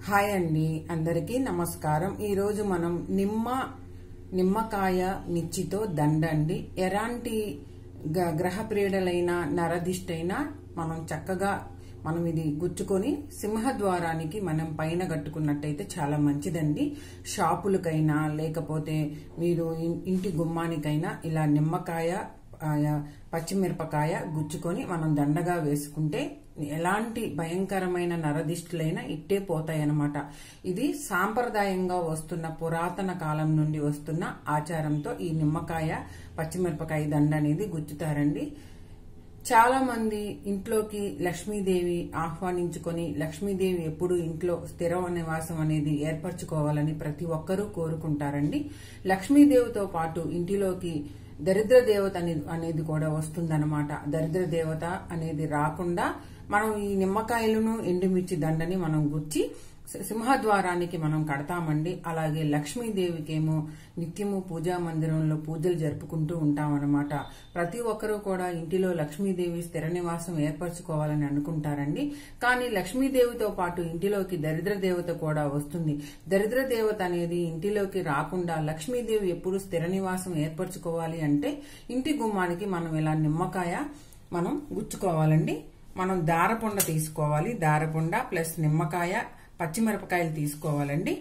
hi అండి అందరికీ నమస్కారం ఈరోజు మనం నిమ్మ నిమ్మకాయ మిర్చితో దండ అండి ఎలాంటి గ- గ్రహ పీడలైన నరదిష్టైనా మనం చక్కగా మనం ఇది గుచ్చుకొని సింహద్వారానికి మనం పైన కట్టుకున్నట్టయితే చాలా మంచిదండి షాపులకైనా లేకపోతే మీరు ఇన్- ఇంటి గుమ్మానికైనా ఇలా నిమ్మకాయ ఆ, పచ్చిమిరపకాయ గుచ్చుకొని మనం దండగా వేసుకుంటే ఎలాంటి భయంకరమైన నరదిష్టులైనా ఇట్టే పోతాయన్నమాట ఇది సాంప్రదాయంగా వస్తున్న పురాతన కాలం నుండి వస్తున్న ఆచారంతో ఈ నిమ్మకాయ పచ్చిమిరపకాయ దండ అనేది గుచ్చుతారండి చాలా మంది ఇంట్లోకి లక్ష్మీదేవి ఆహ్వానించుకొని లక్ష్మీదేవి ఎప్పుడు ఇంట్లో స్థిర నివాసం అనేది ఏర్పరచుకోవాలని ప్రతి ఒక్కరూ కోరుకుంటారండి లక్ష్మీదేవితో పాటు ఇంటిలోకి దరిద్ర దేవత అనే- అనేది కూడా వస్తుందన్నమాట దరిద్ర దేవత అనేది రాకుండా మనం ఈ నిమ్మకాయలను ఎండుమిర్చి దండని మనం గుచ్చి సి- సింహద్వారానికి మనం కడతామండి అలాగే లక్ష్మీదేవికేమో నిత్యము పూజా మందిరంలో పూజలు జరుపుకుంటూ ఉంటామన్నమాట ప్రతి ఒక్కరూ కూడా ఇంటిలో లక్ష్మీదేవి స్థిర నివాసం ఏర్పరచుకోవాలని అనుకుంటారండి కానీ లక్ష్మీదేవితో పాటు ఇంటిలోకి దరిద్ర దేవత కూడా వస్తుంది దరిద్ర దేవత అనేది ఇంటిలోకి రాకుండా లక్ష్మీదేవి ఎప్పుడు స్థిర నివాసం ఏర్పరచుకోవాలి అంటే ఇంటి గుమ్మానికి మనం ఇలా నిమ్మకాయ మనం గుచ్చుకోవాలండి మనం దారపుండ తీసుకోవాలి దారపుండ ప్లస్ నిమ్మకాయ పచ్చిమిరపకాయలు తీసుకోవాలండి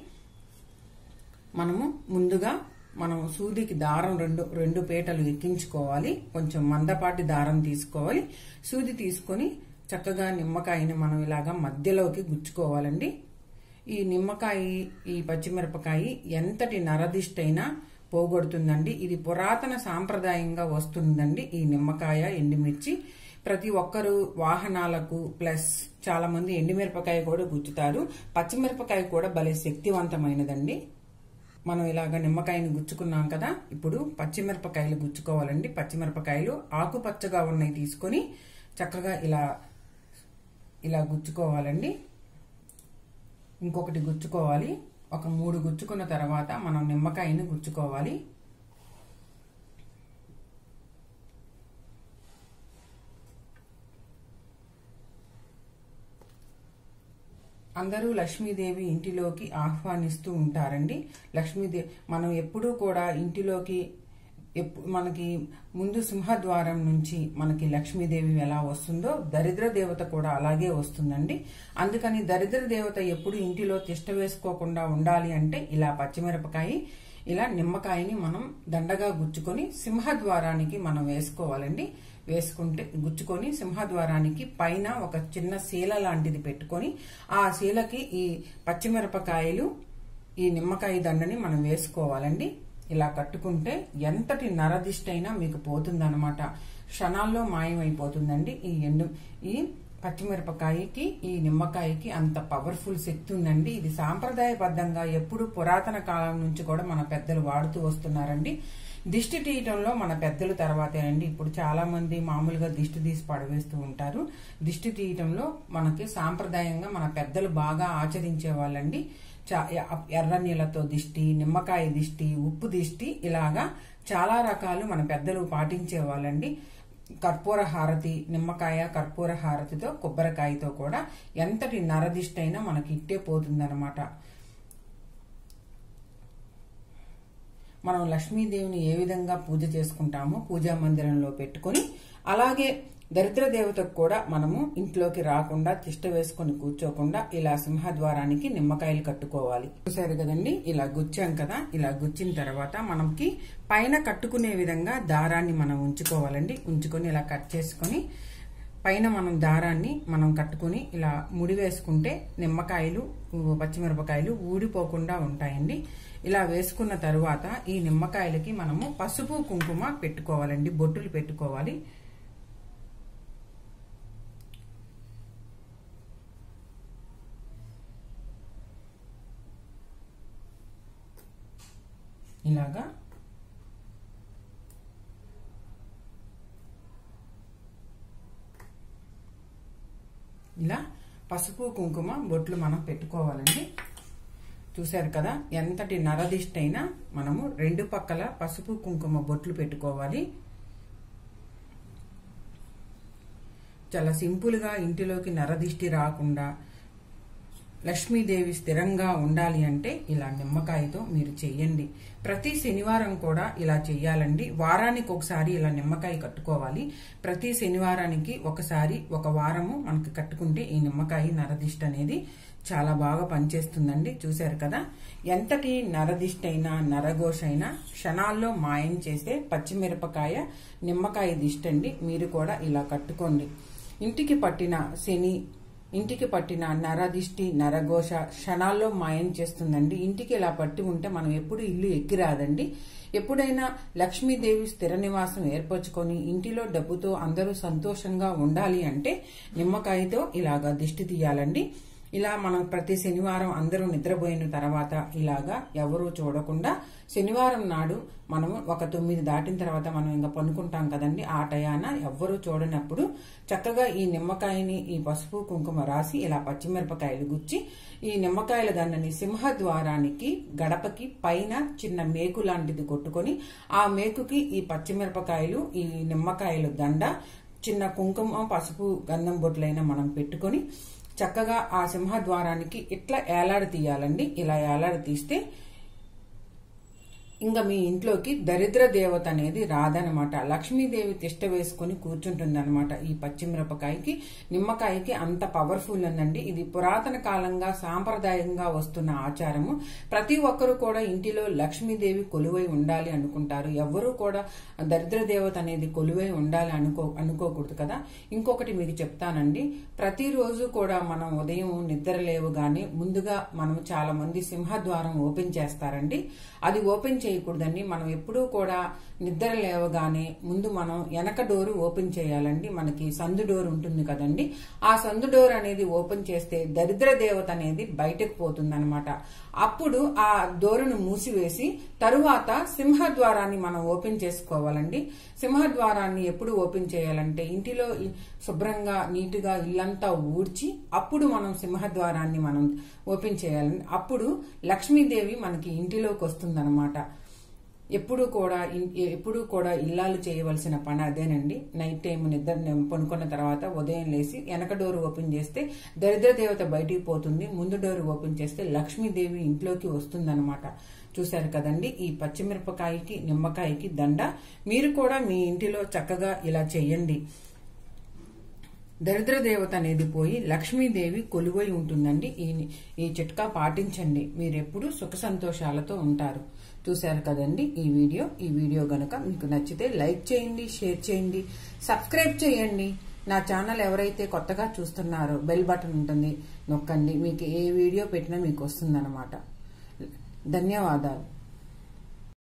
మనము ముందుగా మనం సూదికి దారం రెండు రెండు పేటలు ఎక్కించుకోవాలి కొంచెం మందపాటి దారం తీసుకోవాలి సూది తీసుకొని చక్కగా నిమ్మకాయని మనం ఇలాగా మధ్యలోకి గుచ్చుకోవాలండి ఈ నిమ్మకాయ ఈ పచ్చిమిరపకాయ ఎంతటి నరదిష్టైనా పోగొడుతుందండి ఇది పురాతన సాంప్రదాయంగా వస్తుందండి ఈ నిమ్మకాయ ఎండుమిర్చి ప్రతి ఒక్కరు వాహనాలకు ప్లస్ చాలా మంది ఎండుమిరపకాయ కూడా గుచ్చుతారు పచ్చిమిరపకాయ కూడా భలే శక్తివంతమైనదండి మనం ఇలాగ నిమ్మకాయని గుచ్చుకున్నాం కదా ఇప్పుడు పచ్చిమిరపకాయలు గుచ్చుకోవాలండి పచ్చిమిరపకాయలు ఆకుపచ్చగా ఉన్నాయి తీసుకొని చక్కగా ఇలా ఇలా గుచ్చుకోవాలండి ఇంకొకటి గుచ్చుకోవాలి ఒక మూడు గుచ్చుకున్న తర్వాత మనం నిమ్మకాయని గుచ్చుకోవాలి అందరూ లక్ష్మీదేవి ఇంటిలోకి ఆహ్వానిస్తూ ఉంటారండి లక్ష్మీదేవి మనం ఎప్పుడూ కూడా ఇంటిలోకి ఎప్పు- మనకి ముందు సింహద్వారం నుంచి మనకి లక్ష్మీదేవి ఎలా వస్తుందో దరిద్ర దేవత కూడా అలాగే వస్తుందండి అందుకని దరిద్ర దేవత ఎప్పుడు ఇంటిలో తిష్ట వేసుకోకుండా ఉండాలి అంటే ఇలా పచ్చిమిరపకాయ ఇలా నిమ్మకాయని మనం దండగా గుచ్చుకొని సింహద్వారానికి మనం వేసుకోవాలండి వేసుకుంటే గుచ్చుకొని సింహద్వారానికి పైన ఒక చిన్న శీల లాంటిది పెట్టుకొని ఆ శీలకి ఈ పచ్చిమిరపకాయలు ఈ నిమ్మకాయ దండని మనం వేసుకోవాలండి ఇలా కట్టుకుంటే ఎంతటి నరదిష్టైనా మీకు పోతుందన్నమాట క్షణాల్లో మాయమైపోతుందండి ఈ ఎండు ఈ పచ్చిమిరపకాయకి ఈ నిమ్మకాయకి అంత పవర్ఫుల్ శక్తి ఉందండి ఇది సాంప్రదాయబద్ధంగా ఎప్పుడు పురాతన కాలం నుంచి కూడా మన పెద్దలు వాడుతూ వస్తున్నారండి దిష్టి తీయటంలో మన పెద్దలు తర్వాతేనండి ఇప్పుడు చాలా మంది మామూలుగా దిష్టి తీసి పడవేస్తూ ఉంటారు దిష్టి తీయటంలో మనకి సాంప్రదాయంగా మన పెద్దలు బాగా ఆచరించే వాళ్ళండి చా- ఎ- ఎర్ర నీళ్ళతో దిష్టి నిమ్మకాయ దిష్టి ఉప్పు దిష్టి ఇలాగా చాలా రకాలు మన పెద్దలు పాటించే వాళ్ళండి కర్పూర హారతి నిమ్మకాయ కర్పూర హారతితో కొబ్బరికాయతో కూడా ఎంతటి నరదిష్టైనా మనకి ఇట్టే పోతుందన్నమాట మనం లక్ష్మీదేవిని ఏ విధంగా పూజ చేసుకుంటామో పూజా మందిరంలో పెట్టుకొని అలాగే దరిద్ర దేవతకు కూడా మనము ఇంట్లోకి రాకుండా తిష్ట వేసుకొని కూర్చోకుండా ఇలా సింహద్వారానికి నిమ్మకాయలు కట్టుకోవాలి చూసారు కదండి ఇలా గుచ్చాం కదా ఇలా గుచ్చిన తర్వాత మనకి పైన కట్టుకునే విధంగా దారాన్ని మనం ఉంచుకోవాలండి ఉంచుకొని ఇలా కట్ చేసుకొని పైన మనం దారాన్ని మనం కట్టుకుని ఇలా ముడి వేసుకుంటే నిమ్మకాయలు ఉ, పచ్చిమిరపకాయలు ఊడిపోకుండా ఉంటాయండి ఇలా వేసుకున్న తరువాత ఈ నిమ్మకాయలకి మనము పసుపు కుంకుమ పెట్టుకోవాలండి బొట్టులు పెట్టుకోవాలి ఇలాగా ఇలా పసుపు కుంకుమ బొట్లు మనం పెట్టుకోవాలండి చూశారు కదా ఎంతటి నరదిష్టైనా మనము రెండు పక్కల పసుపు కుంకుమ బొట్లు పెట్టుకోవాలి చాలా సింపుల్ గా ఇంటిలోకి నరదిష్టి రాకుండా లక్ష్మీదేవి స్థిరంగా ఉండాలి అంటే ఇలా నిమ్మకాయతో మీరు చెయ్యండి ప్రతి శనివారం కూడా ఇలా చెయ్యాలండి వారానికి ఒకసారి ఇలా నిమ్మకాయ కట్టుకోవాలి ప్రతి శనివారానికి ఒకసారి ఒక వారము మనకి కట్టుకుంటే ఈ నిమ్మకాయ నరదిష్ట అనేది చాలా బాగా పనిచేస్తుందండి చూశారు కదా ఎంతటి నరదిష్ట అయినా నరఘోష అయినా క్షణాల్లో మాయం చేసే పచ్చిమిరపకాయ నిమ్మకాయ దిష్టండి మీరు కూడా ఇలా కట్టుకోండి ఇంటికి పట్టిన శని ఇంటికి పట్టిన నరదిష్టి నరఘోష క్షణాల్లో మాయం చేస్తుందండి ఇంటికి ఇలా పట్టి ఉంటే మనం ఎప్పుడు ఇల్లు ఎక్కిరాదండి ఎప్పుడైనా లక్ష్మీదేవి స్థిర నివాసం ఏర్పరచుకొని ఇంటిలో డబ్బుతో అందరూ సంతోషంగా ఉండాలి అంటే నిమ్మకాయతో ఇలాగా దిష్టి తీయాలండి ఇలా మనం ప్రతి శనివారం అందరూ నిద్రపోయిన తర్వాత ఇలాగా ఎవరూ చూడకుండా శనివారం నాడు మనము ఒక తొమ్మిది దాటిన తర్వాత మనం ఇంకా పనుకుంటాం కదండి ఆ టయాన ఎవ్వరూ చూడనప్పుడు చక్కగా ఈ నిమ్మకాయని ఈ పసుపు కుంకుమ రాసి ఇలా పచ్చిమిరపకాయలు గుచ్చి ఈ నిమ్మకాయల దండని సింహద్వారానికి గడపకి పైన చిన్న మేకు లాంటిది కొట్టుకొని ఆ మేకుకి ఈ పచ్చిమిరపకాయలు ఈ నిమ్మకాయలు దండ చిన్న కుంకుమ పసుపు గంధం బొట్లైనా మనం పెట్టుకొని చక్కగా ఆ సింహద్వారానికి ఇట్లా ఏలాడ తీయాలండి ఇలా ఏలాడ తీస్తే ఇంకా మీ ఇంట్లోకి దరిద్ర దేవత అనేది రాదనమాట లక్ష్మీదేవి తిష్ట వేసుకుని కూర్చుంటుందన్నమాట ఈ పచ్చిమిరపకాయకి నిమ్మకాయకి అంత పవర్ఫుల్ ఉందండి ఇది పురాతన కాలంగా సాంప్రదాయంగా వస్తున్న ఆచారము ప్రతి ఒక్కరూ కూడా ఇంటిలో లక్ష్మీదేవి కొలువై ఉండాలి అనుకుంటారు ఎవరూ కూడా దరిద్ర దేవత అనేది కొలువై ఉండాలి అనుకో అనుకోకూడదు కదా ఇంకొకటి మీకు చెప్తానండి ప్రతిరోజు కూడా మనం ఉదయం నిద్ర లేవగానే ముందుగా మనం చాలా మంది సింహద్వారం ఓపెన్ చేస్తారండి అది ఓపెన్ చేయకూడదండి మనం ఎప్పుడూ కూడా నిద్ర లేవగానే ముందు మనం వెనక డోరు ఓపెన్ చేయాలండి మనకి సందు డోర్ ఉంటుంది కదండి ఆ సందు డోర్ అనేది ఓపెన్ చేస్తే దరిద్ర దేవత అనేది బయటకు పోతుందన్నమాట అప్పుడు ఆ డోరును మూసివేసి తరువాత సింహద్వారాన్ని మనం ఓపెన్ చేసుకోవాలండి సింహద్వారాన్ని ఎప్పుడు ఓపెన్ చేయాలంటే ఇంటిలో శుభ్రంగా నీటుగా ఇల్లంతా ఊడ్చి అప్పుడు మనం సింహద్వారాన్ని మనం ఓపెన్ చేయాలండి అప్పుడు లక్ష్మీదేవి మనకి ఇంటిలోకి వస్తుందన్నమాట ఎప్పుడు కూడా ఎప్పుడు కూడా ఇల్లాలు చేయవలసిన పని అదేనండి నైట్ టైం నిద్ర పనుకున్న తర్వాత ఉదయం లేసి వెనక డోర్ ఓపెన్ చేస్తే దరిద్ర దేవత బయటికి పోతుంది ముందు డోర్ ఓపెన్ చేస్తే లక్ష్మీదేవి ఇంట్లోకి వస్తుందన్నమాట చూశారు కదండి ఈ పచ్చిమిరపకాయకి నిమ్మకాయకి దండ మీరు కూడా మీ ఇంటిలో చక్కగా ఇలా చెయ్యండి దరిద్ర దేవత అనేది పోయి లక్ష్మీదేవి కొలువై ఉంటుందండి ఈ ఈ చిట్కా పాటించండి మీరెప్పుడు సుఖ సంతోషాలతో ఉంటారు చూశారు కదండి ఈ వీడియో ఈ వీడియో గనక మీకు నచ్చితే లైక్ చేయండి షేర్ చేయండి సబ్స్క్రైబ్ చేయండి నా ఛానల్ ఎవరైతే కొత్తగా చూస్తున్నారో బెల్ బటన్ ఉంటుంది నొక్కండి మీకు ఏ వీడియో పెట్టినా మీకు వస్తుందన్నమాట ధన్యవాదాలు